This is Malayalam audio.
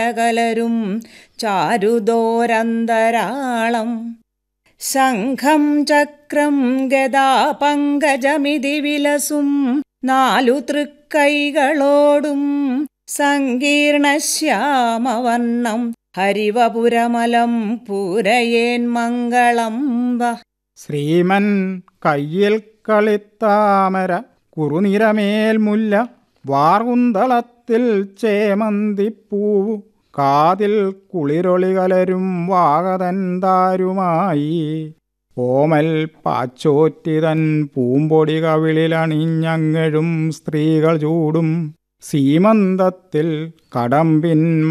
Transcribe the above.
കലരും ചാരുദോരന്തരാളം ശംഖം ചക്രം ഗദാ പങ്കജമിതി വിലസും നാലു തൃക്കൈകളോടും സങ്കീർണശ്യാമവർണം ഹരിവപുരമലം പൂരയേൻ മംഗളം വ ശ്രീമൻ കയ്യിൽ കളിത്താമര കുറുനിരമേൽ മുല്ല വാർകുന്തളത്തിൽ ചേമന്തിപ്പൂവു കാതിൽ കുളിരൊളി കലരും വാകതൻ താരുമായി ഓമൽ പാച്ചോറ്റിതൻ പൂമ്പൊടി കവിളിലണിഞ്ഞങ്ങഴും സ്ത്രീകൾ ചൂടും സീമന്തത്തിൽ കടമ്പിൻ